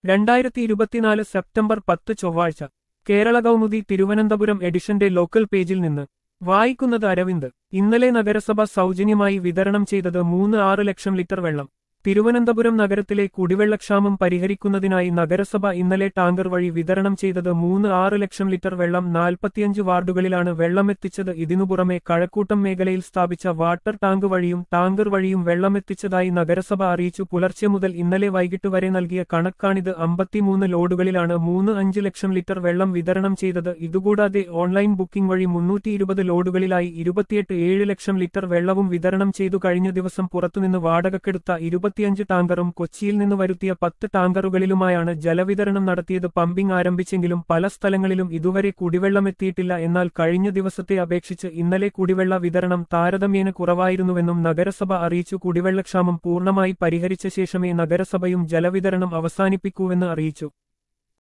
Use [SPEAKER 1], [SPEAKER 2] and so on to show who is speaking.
[SPEAKER 1] രണ്ടായിരത്തി ഇരുപത്തിനാല് സെപ്റ്റംബർ പത്ത് ചൊവ്വാഴ്ച കേരള കൗമുദി തിരുവനന്തപുരം എഡിഷന്റെ ലോക്കൽ പേജിൽ നിന്ന് വായിക്കുന്നത് അരവിന്ദ് ഇന്നലെ നഗരസഭ സൗജന്യമായി വിതരണം ചെയ്തത് മൂന്ന് ആറ് ലക്ഷം ലിറ്റർ വെള്ളം തിരുവനന്തപുരം നഗരത്തിലെ കുടിവെള്ളക്ഷാമം പരിഹരിക്കുന്നതിനായി നഗരസഭ ഇന്നലെ ടാങ്കർ വഴി വിതരണം ചെയ്തത് മൂന്ന് ആറ് ലക്ഷം ലിറ്റർ വെള്ളം നാൽപ്പത്തിയഞ്ച് വാർഡുകളിലാണ് വെള്ളമെത്തിച്ചത് ഇതിനു പുറമെ കഴക്കൂട്ടം മേഖലയിൽ സ്ഥാപിച്ച വാട്ടർ ടാങ്ക് വഴിയും ടാങ്കർ വഴിയും വെള്ളമെത്തിച്ചതായി നഗരസഭ അറിയിച്ചു പുലർച്ചെ മുതൽ ഇന്നലെ വൈകിട്ട് വരെ നൽകിയ കണക്കാണിത് അമ്പത്തിമൂന്ന് ലോഡുകളിലാണ് മൂന്ന് അഞ്ച് ലക്ഷം ലിറ്റർ വെള്ളം വിതരണം ചെയ്തത് ഇതുകൂടാതെ ഓൺലൈൻ ബുക്കിംഗ് വഴി മുന്നൂറ്റി ഇരുപത് ലോഡുകളിലായി ഇരുപത്തിയെട്ട് ഏഴ് ലക്ഷം ലിറ്റർ വെള്ളവും വിതരണം ചെയ്തു കഴിഞ്ഞ ദിവസം പുറത്തുനിന്ന് വാടകക്കെടുത്ത ഇരുപത്തിയഞ്ച് ടാങ്കറും കൊച്ചിയിൽ നിന്ന് വരുത്തിയ പത്ത് ടാങ്കറുകളിലുമായാണ് ജലവിതരണം നടത്തിയത് പമ്പിംഗ് ആരംഭിച്ചെങ്കിലും പല സ്ഥലങ്ങളിലും ഇതുവരെ കുടിവെള്ളമെത്തിയിട്ടില്ല എന്നാൽ കഴിഞ്ഞ ദിവസത്തെ അപേക്ഷിച്ച് ഇന്നലെ കുടിവെള്ള വിതരണം താരതമ്യേന കുറവായിരുന്നുവെന്നും നഗരസഭ അറിയിച്ചു കുടിവെള്ളക്ഷാമം പൂർണ്ണമായി പരിഹരിച്ച ശേഷമേ നഗരസഭയും ജലവിതരണം അവസാനിപ്പിക്കൂവെന്ന് അറിയിച്ചു